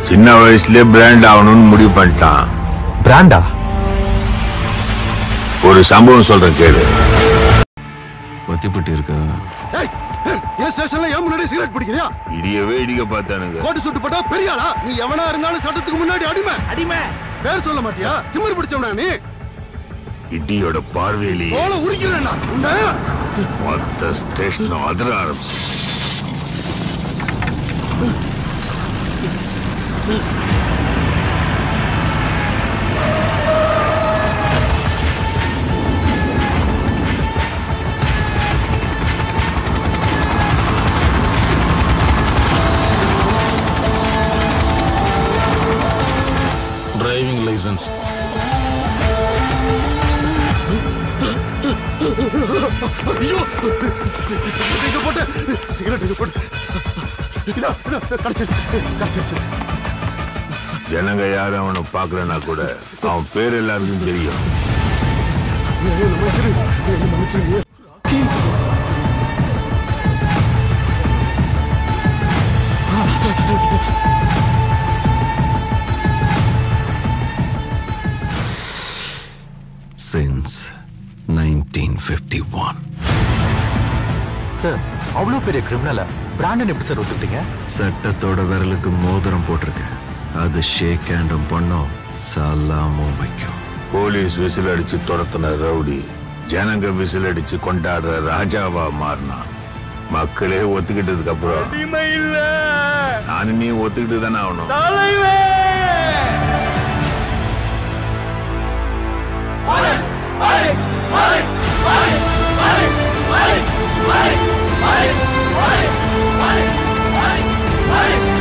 சின்ன வயசுலயே பிராண்ட் ஆகணும்னு முடிவு பண்ணிட்டான் பிராண்டா ஒரு சம்பவம் சொல்றேன் கேளு ஒத்திப்பட்டு இருக்கா ஏய் ஏய், என் ஸ்டேஷன்ல ஏன் முன்னாடி சிகரெட் பிடிக்கிறியா இடியவே இடிக்க பார்த்தானுங்க கோட்டு சுட்டு போட்டா பெரிய ஆளா நீ எவனா இருந்தாலும் சட்டத்துக்கு முன்னாடி அடிமை அடிமை பேர் சொல்ல மாட்டியா திமிர் பிடிச்சவனா நீ இடியோட பார்வையிலேயே தோலை உரிக்கிறேன்னா உன்னை மொத்த ஸ்டேஷனும் அதிர ஆரம்பிச்சு டிரைவிங் லைசன்ஸ் ஐயோ சிகரெட் இங்க போட்டு சிகரெட் இங்க போட்டு இதோ, இதோ, கிடைச்சிருச்சு கிடைச்சிருச்சு ஜனங்க யாரும் அவனை பார்க்கலனா கூட அவன் பேர் எல்லாருக்கும் தெரியும் என்ன மன்னிச்சிரு என்ன மன்னிச்சிரு since nineteen fifty one sir அவ்வளோ பெரிய கிரிமினலை பிராண்டன் எப்படி சார் ஒத்துக்கிட்டீங்க சட்டத்தோட விரலுக்கு மோதிரம் போட்டிருக்கு அது ஷேக் ஹேண்டும் பண்ணும் சலாமும் வைக்கும் போலீஸ் விசில் அடிச்சு துரத்துன ரவுடி ஜனங்க விசில் அடிச்சு கொண்டாடுற ராஜாவா மாறினான் மக்களே ஒத்துக்கிட்டதுக்கு அப்புறம் நானும் நீ ஒத்துக்கிட்டு தானே ஆகணும் Hey!